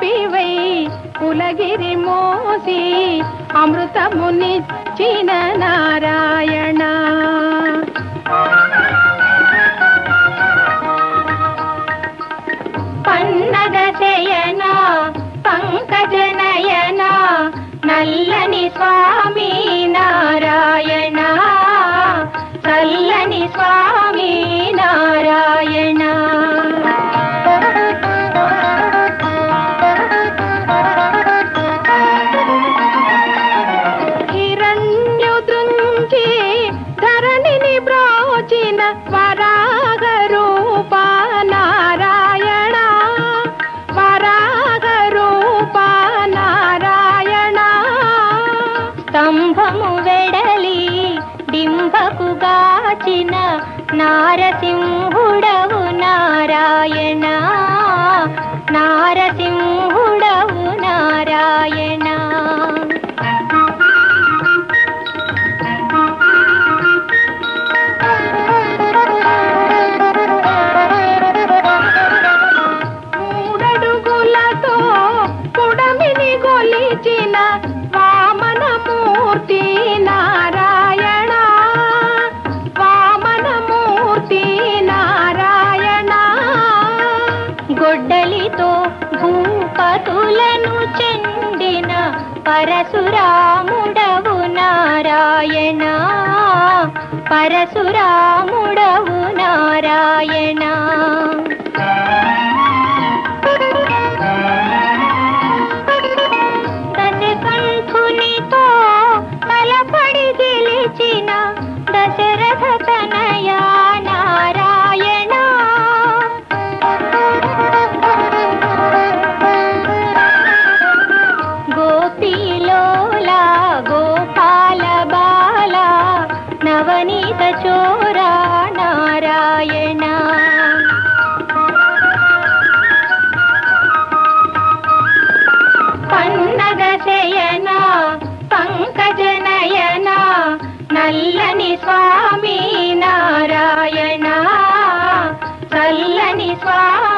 శిల్పివై కులగిరి మోసి అమృతమునిచ్చిన నారాయణ పన్నగ శయన పంకజ నయన నల్లని స్వామి నారాయణ చల్లని స్వామి నారాయణ హిరణ్యుదృంచి ధరణిని బ్రోచిన వరాగ రూప నారాయణ వరాగ రూప నారాయణ స్తంభము వెడలి డింబకు గాచిన నారసింహుడవు నారాయణ నారసింహుడవు నారాయణ మూడడుగులతో పుడమిని గొలిచిన వామనమూర్తి నారాయణ వామనమూర్తి నారాయణ గొడ్డలితో భూపతులను చెండిన పరశురాముడవు నారాయణ పరశురాముడవు నారాయణ దశకంఠునితో బలపడి గెలిచిన దశరథ తనయా నారాయణ గోపీలోలా గోపాల బాల నవనీత చోరా నారాయణ పన్నగ శయన పంకజ నయన నల్లని స్వామి నారాయణ చల్లని స్వామి